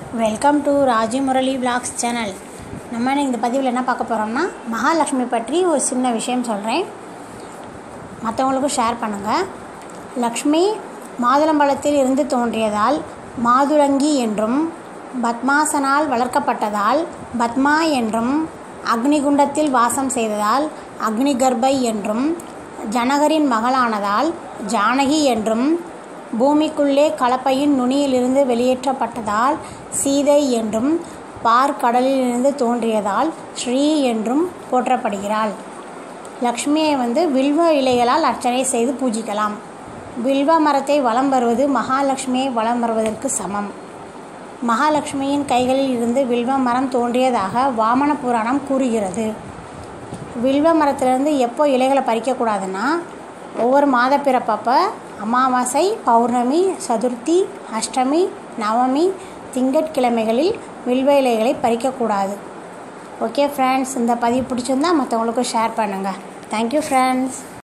welcome to Raji Murali vlogs channel நம்ம இன்னைக்கு இந்த பதிவில் என்ன பார்க்க போகிறோம்னா மகாலட்சுமி பற்றி ஒரு சின்ன விஷயம் சொல்கிறேன் மற்றவங்களுக்கும் ஷேர் பண்ணுங்கள் லக்ஷ்மி மாதுளம்பழத்தில் இருந்து தோன்றியதால் மாதுளங்கி என்றும் பத்மாசனால் வளர்க்கப்பட்டதால் பத்மா என்றும் அக்னிகுண்டத்தில் வாசம் செய்ததால் அக்னிகர்பை என்றும் ஜனகரின் மகளானதால் ஜானகி என்றும் பூமிக்குள்ளே கலப்பையின் நுனியிலிருந்து வெளியேற்றப்பட்டதால் சீதை என்றும் பார்க்கடலிலிருந்து தோன்றியதால் ஸ்ரீ என்றும் போற்றப்படுகிறாள் லக்ஷ்மியை வந்து வில்வ இலைகளால் அர்ச்சனை செய்து பூஜிக்கலாம் வில்வ மரத்தை வலம் வருவது மகாலட்சுமியை வலம் வருவதற்கு சமம் மகாலட்சுமியின் கைகளில் இருந்து வில்வ மரம் தோன்றியதாக வாமன புராணம் கூறுகிறது வில்வ மரத்திலிருந்து எப்போ இலைகளை பறிக்கக்கூடாதுன்னா ஒவ்வொரு மாத பிறப்பப்போ அமாவாசை பௌர்ணமி சதுர்த்தி அஷ்டமி நவமி திங்கட்கிழமைகளில் வில்வ இலைகளை பறிக்கக்கூடாது ஓகே ஃப்ரெண்ட்ஸ் இந்த பதிவு பிடிச்சிருந்தா மற்றவங்களுக்கும் ஷேர் பண்ணுங்கள் தேங்க்யூ ஃப்ரெண்ட்ஸ்